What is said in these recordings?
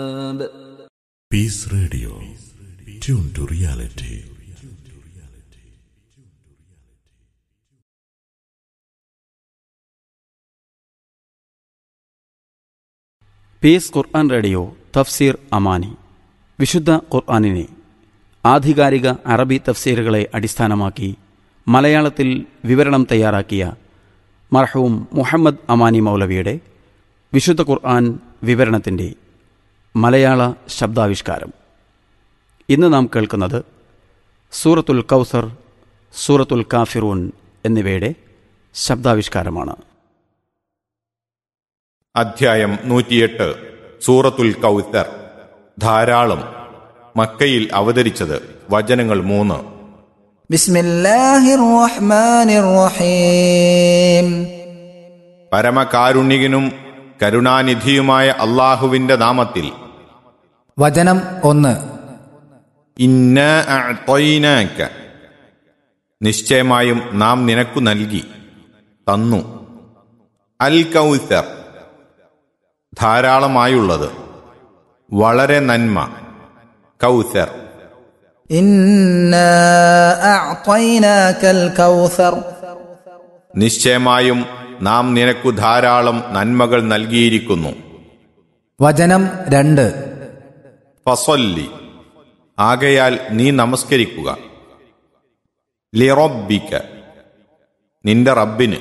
Piece radio tune to reality peace Quran radio തഫ്സീർ അമാനി വിശുദ്ധ ഖുർആനിനെ ആധികാരിക അറബി തഫ്സീറുകളെ അടിസ്ഥാനമാക്കി മലയാളത്തിൽ വിവരണം തയ്യാറാക്കിയ മർഹൂം മുഹമ്മദ് അമാനി മൗലവിയുടെ വിശുദ്ധ ഖുർആൻ വിവരണത്തിൻ്റെ മലയാള ശബ്ദാവിഷ്കാരം ഇന്ന് നാം കേൾക്കുന്നത് സൂറത്തുൽ കൗസർ സൂറത്തുൽ കാഫിറൂൻ എന്നിവയുടെ ശബ്ദാവിഷ്കാരമാണ് അധ്യായം നൂറ്റിയെട്ട് സൂറത്തുൽ കൗത്തർ ധാരാളം മക്കയിൽ അവതരിച്ചത് വചനങ്ങൾ മൂന്ന് بسم الله الرحمن الرحيم പരമകാരുണികനും കരുണാനിധിയുമായ അള്ളാഹുവിന്റെ നാമത്തിൽ വചനം ഒന്ന് ഇന്ന അഅ്തൈനാക. നിശ്ചയമായും നാം നിനക്കു നൽകി തന്നു അൽ കൗത്തർ ധാരാളമായുള്ളത് വളരെ നന്മ കൗത്തർ إنا أعطيناك الكوثر നിശ്ചയമായും നാം നിനക്കു ധാരാളം നന്മകൾ നൽകിയിരിക്കുന്നു വചനം രണ്ട് ഫസല്ലി ആകയാൽ നീ നമസ്കരിക്കുക ലിറബിക്ക നിന്റെ റബ്ബിന്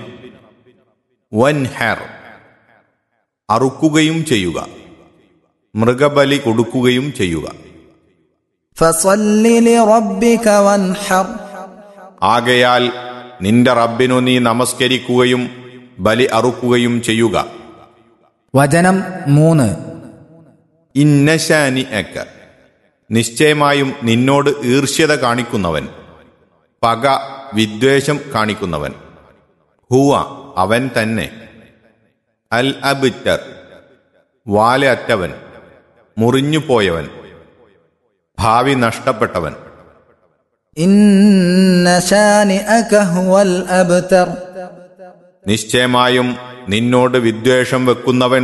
വൻഹർ അറുക്കുകയും ചെയ്യുക മൃഗബലി കൊടുക്കുകയും ചെയ്യുക فصل لربك وانحر ആകയാൽ നിന്റെ റബ്ബിനു നീ നമസ്കരിക്കുകയും ബലി അറുക്കുകയും ചെയ്യുക വചനം മൂന്ന് ഇന്നശാനി അക്ക നിശ്ചയമായും നിന്നോട് ഈർഷ്യത കാണിക്കുന്നവൻ പക വിദ്വേഷം കാണിക്കുന്നവൻ ഹുവ അവൻ തന്നെ അൽ അബിറ്റർ വാല അറ്റവൻ മുറിഞ്ഞുപോയവൻ ഭാവി നഷ്ടപ്പെട്ടവൻ إن شانئك هو الأبتر നിശ്ചയമായും നിന്നോട് വിദ്വേഷം വെക്കുന്നവൻ